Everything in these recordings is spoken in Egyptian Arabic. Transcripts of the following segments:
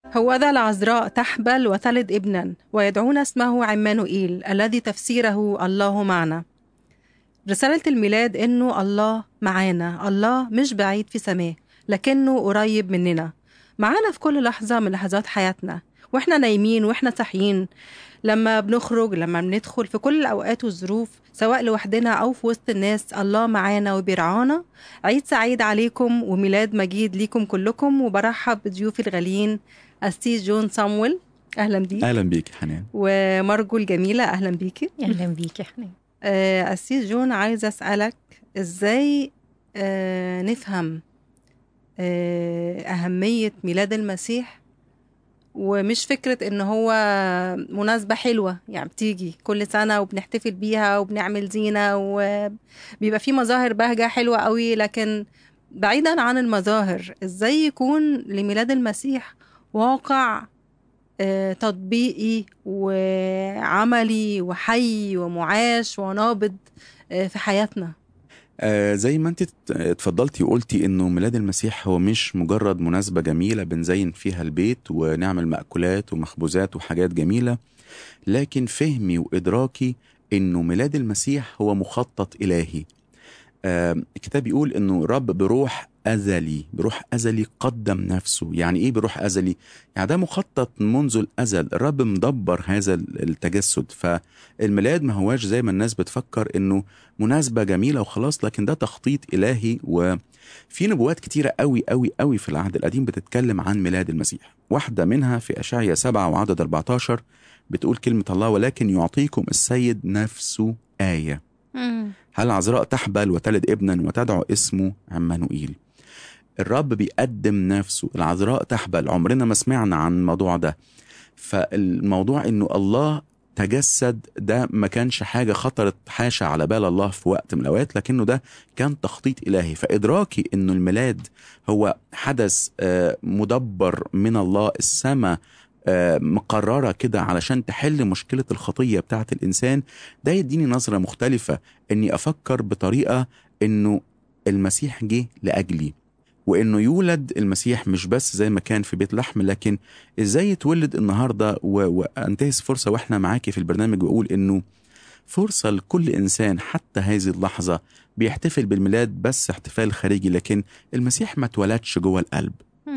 هوذا العذراء تحبل وتلد ابنا ويدعون اسمه عمانوئيل الذي تفسيره الله معنا رسالة الميلاد إنه الله معانا الله مش بعيد في سماه لكنه قريب مننا معانا في كل لحظة من لحظات حياتنا واحنا نايمين واحنا صاحيين لما بنخرج لما بندخل في كل الأوقات والظروف سواء لوحدنا أو في وسط الناس الله معانا وبيرعانا عيد سعيد عليكم وميلاد مجيد ليكم كلكم وبرحب بضيوفي الغاليين أستيز جون صامويل أهلا بيك اهلا بيك يا حنان ومرجو الجميلة أهلا بيكي اهلا بيك يا حنان آه، أسيس جون عايزة أسألك إزاي آه، نفهم آه، أهمية ميلاد المسيح ومش فكرة إن هو مناسبة حلوة يعني بتيجي كل سنة وبنحتفل بيها وبنعمل زينة وبيبقى في مظاهر بهجة حلوة قوي لكن بعيدا عن المظاهر إزاي يكون لميلاد المسيح واقع آه، تطبيقي وعملي وحي ومعاش ونابض آه، في حياتنا آه زي ما انت ات- اتفضلتي وقلتي انه ميلاد المسيح هو مش مجرد مناسبة جميلة بنزين فيها البيت ونعمل مأكولات ومخبوزات وحاجات جميلة لكن فهمي وإدراكي انه ميلاد المسيح هو مخطط إلهي آه الكتاب يقول انه رب بروح أزلي بروح أزلي قدم نفسه يعني إيه بروح أزلي؟ يعني ده مخطط منذ الأزل الرب مدبر هذا التجسد فالميلاد ما هواش زي ما الناس بتفكر انه مناسبة جميلة وخلاص لكن ده تخطيط إلهي وفي نبوات كتيرة قوي قوي قوي في العهد القديم بتتكلم عن ميلاد المسيح واحدة منها في أشعيا 7 وعدد 14 بتقول كلمة الله ولكن يعطيكم السيد نفسه آية هل عذراء تحبل وتلد ابنا وتدعو اسمه عمانوئيل الرب بيقدم نفسه العذراء تحبل عمرنا ما سمعنا عن الموضوع ده فالموضوع انه الله تجسد ده ما كانش حاجة خطرت حاشا على بال الله في وقت من الأوقات لكنه ده كان تخطيط إلهي فإدراكي أنه الميلاد هو حدث آه، مدبر من الله السماء آه، مقررة كده علشان تحل مشكلة الخطية بتاعة الإنسان ده يديني نظرة مختلفة أني أفكر بطريقة أنه المسيح جه لأجلي وانه يولد المسيح مش بس زي ما كان في بيت لحم لكن ازاي يتولد النهارده و- وانتهز فرصه واحنا معاكي في البرنامج واقول انه فرصه لكل انسان حتى هذه اللحظه بيحتفل بالميلاد بس احتفال خارجي لكن المسيح ما اتولدش جوه القلب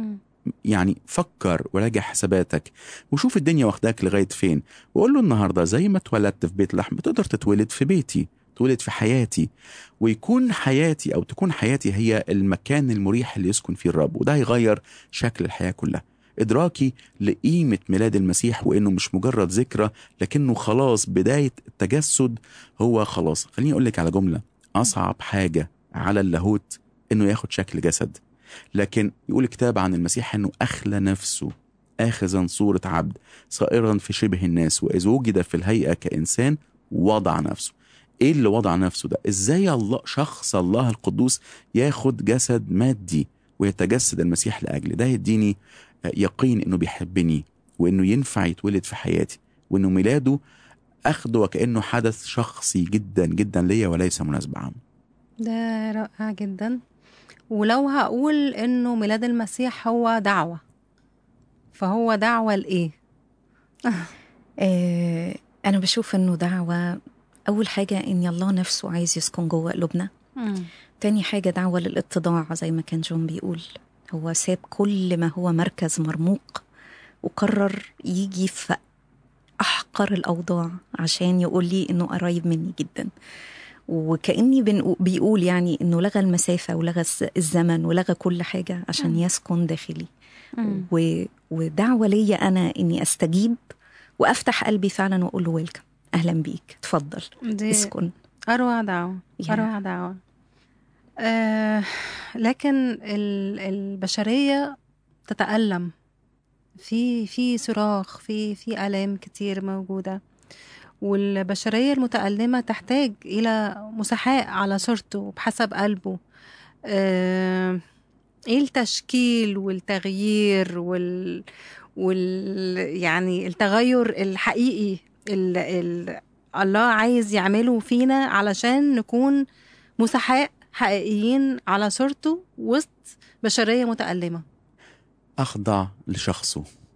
يعني فكر وراجع حساباتك وشوف الدنيا واخداك لغايه فين وقول له النهارده زي ما اتولدت في بيت لحم تقدر تتولد في بيتي تولد في حياتي ويكون حياتي او تكون حياتي هي المكان المريح اللي يسكن فيه الرب وده هيغير شكل الحياه كلها ادراكي لقيمه ميلاد المسيح وانه مش مجرد ذكرى لكنه خلاص بدايه التجسد هو خلاص خليني اقول لك على جمله اصعب حاجه على اللاهوت انه ياخد شكل جسد لكن يقول الكتاب عن المسيح انه اخلى نفسه اخذا صوره عبد صائرا في شبه الناس واذ وجد في الهيئه كانسان وضع نفسه ايه اللي وضع نفسه ده ازاي الله شخص الله القدوس ياخد جسد مادي ويتجسد المسيح لاجلي ده يديني يقين انه بيحبني وانه ينفع يتولد في حياتي وانه ميلاده اخده وكانه حدث شخصي جدا جدا ليا وليس مناسبه عامه ده رائع جدا ولو هقول انه ميلاد المسيح هو دعوة فهو دعوة لإيه؟ آه انا بشوف انه دعوه اول حاجه ان الله نفسه عايز يسكن جوه قلوبنا تاني حاجه دعوه للاتضاع زي ما كان جون بيقول هو ساب كل ما هو مركز مرموق وقرر يجي في احقر الاوضاع عشان يقول لي انه قريب مني جدا وكاني بنقو- بيقول يعني انه لغى المسافه ولغى الز- الزمن ولغى كل حاجه عشان يسكن داخلي و... ودعوه ليا انا اني استجيب وافتح قلبي فعلا واقول له ويلكم اهلا بيك اتفضل دي اسكن أروع دعوة يا. أروع دعوة آه لكن ال- البشرية تتألم في في صراخ في في آلام كتير موجودة والبشرية المتألمة تحتاج إلى مساحاة على صورته بحسب قلبه آه ايه التشكيل والتغيير وال وال يعني التغير الحقيقي ال... ال... الله عايز يعمله فينا علشان نكون مسحاء حقيقيين على صورته وسط بشرية متألمة اخضع لشخصه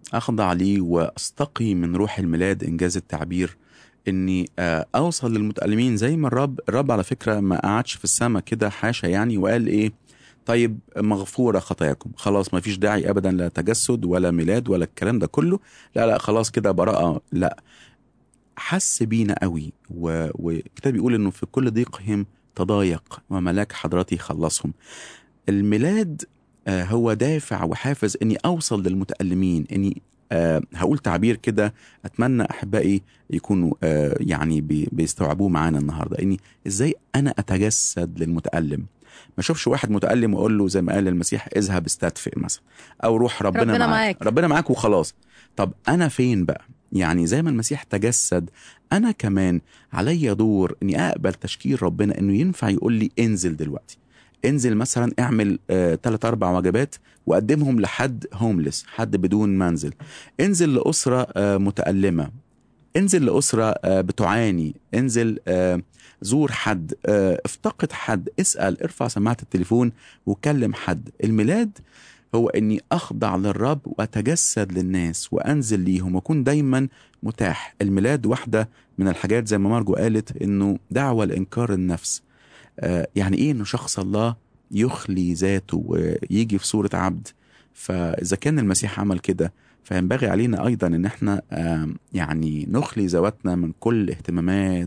اخضع ليه واستقي من روح الميلاد انجاز التعبير اني آه، اوصل للمتألمين زي ما الرب الرب على فكره ما قعدش في السماء كده حاشا يعني وقال ايه طيب مغفوره خطاياكم خلاص ما فيش داعي ابدا لا تجسد ولا ميلاد ولا الكلام ده كله لا لا خلاص كده براءه لا حس بينا قوي و- والكتاب بيقول انه في كل ضيقهم تضايق وملاك حضرتي خلصهم الميلاد آه، هو دافع وحافز اني اوصل للمتألمين اني آه، هقول تعبير كده اتمنى احبائي يكونوا آه، يعني بي- بيستوعبوه معانا النهارده اني ازاي انا اتجسد للمتألم ما اشوفش واحد متألم واقول له زي ما قال المسيح اذهب استدفئ مثلا او روح ربنا, ربنا معاك. معاك. ربنا معاك وخلاص طب انا فين بقى يعني زي ما المسيح تجسد انا كمان عليا دور اني اقبل تشكيل ربنا انه ينفع يقول لي انزل دلوقتي انزل مثلا اعمل آه، تلات اربع وجبات وقدمهم لحد هوملس حد بدون منزل انزل لاسره آه، متالمه انزل لاسره آه، بتعاني انزل آه، زور حد آه، افتقد حد اسال ارفع سماعه التليفون وكلم حد الميلاد هو اني اخضع للرب واتجسد للناس وانزل ليهم واكون دايما متاح الميلاد واحده من الحاجات زي ما مارجو قالت انه دعوه لانكار النفس آه، يعني ايه انه شخص الله يخلي ذاته ويجي في صوره عبد فاذا كان المسيح عمل كده فينبغي علينا ايضا ان احنا آم، يعني نخلي ذواتنا من كل اهتمامات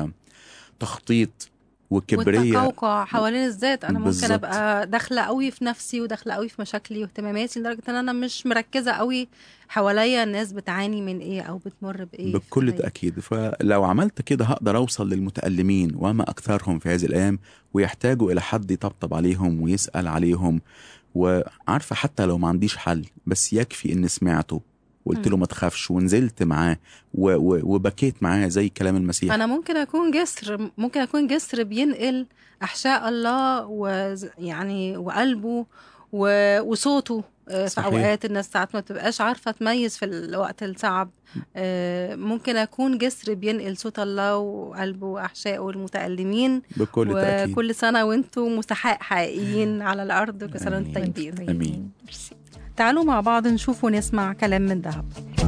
وتخطيط وكبرية والتقوقع حوالين الذات انا ممكن بالظبط. ابقى داخله قوي في نفسي وداخله قوي في مشاكلي واهتماماتي لدرجه ان انا مش مركزه قوي حواليا الناس بتعاني من ايه او بتمر بايه في بكل الحياة. تأكيد فلو عملت كده هقدر أوصل للمتألمين وما أكثرهم في هذه الأيام ويحتاجوا إلى حد يطبطب عليهم ويسأل عليهم وعارفة حتى لو ما عنديش حل بس يكفي إني سمعته وقلت له مم. ما تخافش ونزلت معاه و- و- وبكيت معاه زي كلام المسيح انا ممكن اكون جسر ممكن اكون جسر بينقل احشاء الله ويعني وقلبه و- وصوته آه، في صحيح. اوقات الناس ساعات ما بتبقاش عارفه تميز في الوقت الصعب آه، ممكن اكون جسر بينقل صوت الله وقلبه واحشائه المتالمين بكل تأكيد وكل سنه وانتم مسحاء حقيقيين على الارض كل سنه وانتم آمين. طيبين أمين. ميرسي. تعالوا مع بعض نشوف ونسمع كلام من ذهب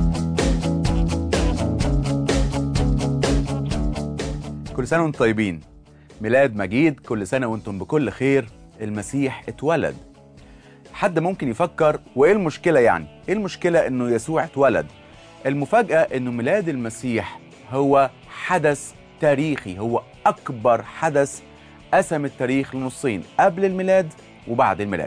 كل سنة وانتم طيبين ميلاد مجيد كل سنة وانتم بكل خير المسيح اتولد حد ممكن يفكر وايه المشكلة يعني ايه المشكلة انه يسوع اتولد المفاجأة انه ميلاد المسيح هو حدث تاريخي هو اكبر حدث قسم التاريخ لنصين قبل الميلاد وبعد الميلاد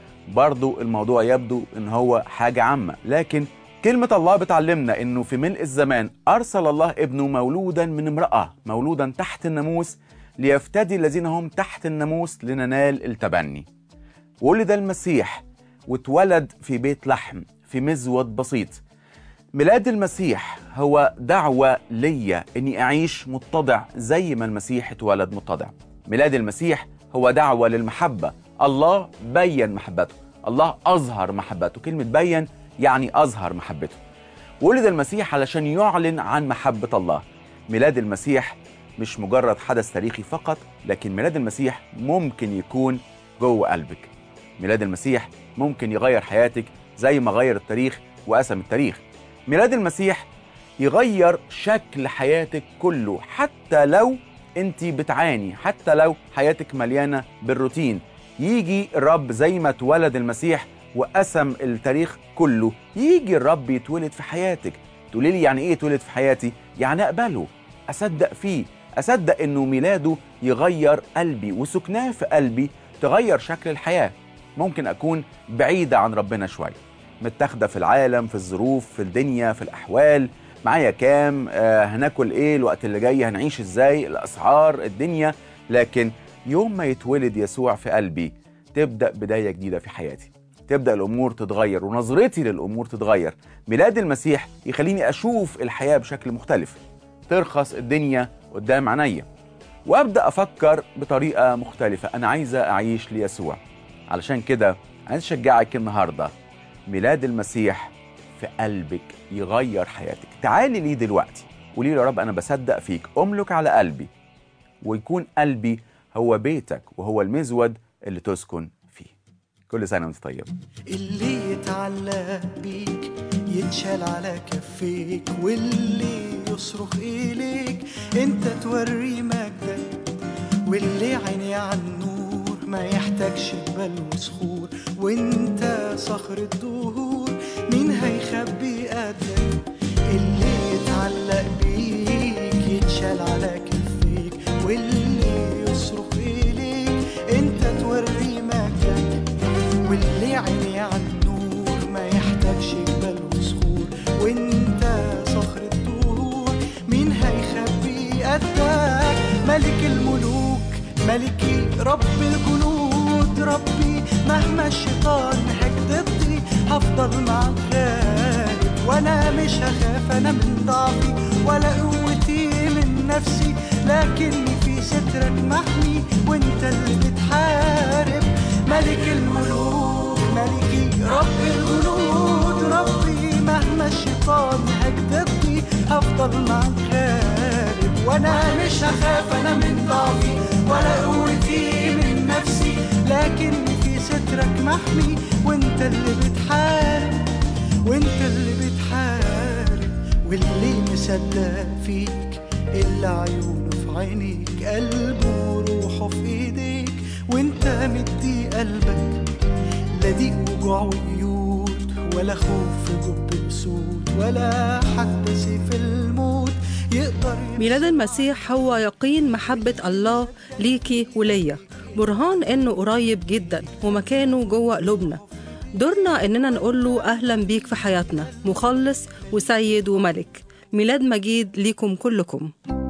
برضو الموضوع يبدو ان هو حاجة عامة لكن كلمة الله بتعلمنا انه في ملء الزمان ارسل الله ابنه مولودا من امرأة مولودا تحت الناموس ليفتدي الذين هم تحت الناموس لننال التبني ولد المسيح واتولد في بيت لحم في مزود بسيط ميلاد المسيح هو دعوة ليا اني اعيش متضع زي ما المسيح اتولد متضع ميلاد المسيح هو دعوة للمحبة الله بين محبته الله اظهر محبته كلمة بين يعني اظهر محبته ولد المسيح علشان يعلن عن محبة الله ميلاد المسيح مش مجرد حدث تاريخي فقط لكن ميلاد المسيح ممكن يكون جوه قلبك ميلاد المسيح ممكن يغير حياتك زي ما غير التاريخ وقسم التاريخ ميلاد المسيح يغير شكل حياتك كله حتى لو انت بتعاني حتى لو حياتك مليانه بالروتين يجي الرب زي ما اتولد المسيح وقسم التاريخ كله يجي الرب يتولد في حياتك تقولي لي يعني ايه يتولد في حياتي يعني اقبله اصدق فيه اصدق انه ميلاده يغير قلبي وسكناه في قلبي تغير شكل الحياه ممكن اكون بعيده عن ربنا شويه متاخده في العالم في الظروف في الدنيا في الاحوال معايا كام آه هناكل ايه الوقت اللي جاي هنعيش ازاي الاسعار الدنيا لكن يوم ما يتولد يسوع في قلبي تبدا بدايه جديده في حياتي تبدا الامور تتغير ونظرتي للامور تتغير ميلاد المسيح يخليني اشوف الحياه بشكل مختلف ترخص الدنيا قدام عينيا وابدا افكر بطريقه مختلفه انا عايزه اعيش ليسوع علشان كده عايز اشجعك النهارده ميلاد المسيح في قلبك يغير حياتك تعالي ليه دلوقتي قولي له يا رب انا بصدق فيك املك على قلبي ويكون قلبي هو بيتك وهو المزود اللي تسكن فيه كل سنه وانت طيب اللي يتعلق بيك يتشال على كفيك واللي يصرخ إليك انت توري مجدك واللي عيني على النور ما يحتاجش جبال وصخور وانت صخر الدهور مين هيخبي قدك اللي يتعلق بيك يتشال على كفيك واللي يصرخ إليك انت توري مجدك واللي عيني على النور ما يحتاجش جبال وصخور وانت صخر الدهور مين هيخبي قدك ملك الملوك ملكي رب الجنود ربي مهما الشيطان هاج ضدي هفضل معاك غالب وانا مش هخاف انا من ضعفي ولا قوتي من نفسي لكني في سترك محمي وانت اللي بتحارب ملك الملوك ملكي رب الجنود ربي مهما الشيطان هاج ضدي هفضل معاك غالب وانا مش هخاف انا من ضعفي ولا قوتي من نفسي لكن في سترك محمي وانت اللي بتحارب وانت اللي بتحارب واللي مصدق فيك اللي عيونه في عينيك قلبه وروحه في ايديك وانت مدي قلبك لا ضيق وجوع وقيود ولا خوف في جب اسود ولا حتى سيف الموت يقدر ميلاد المسيح هو يقين محبة الله ليكي وليا برهان إنه قريب جدا ومكانه جوه قلوبنا دورنا إننا نقول له أهلا بيك في حياتنا مخلص وسيد وملك ميلاد مجيد ليكم كلكم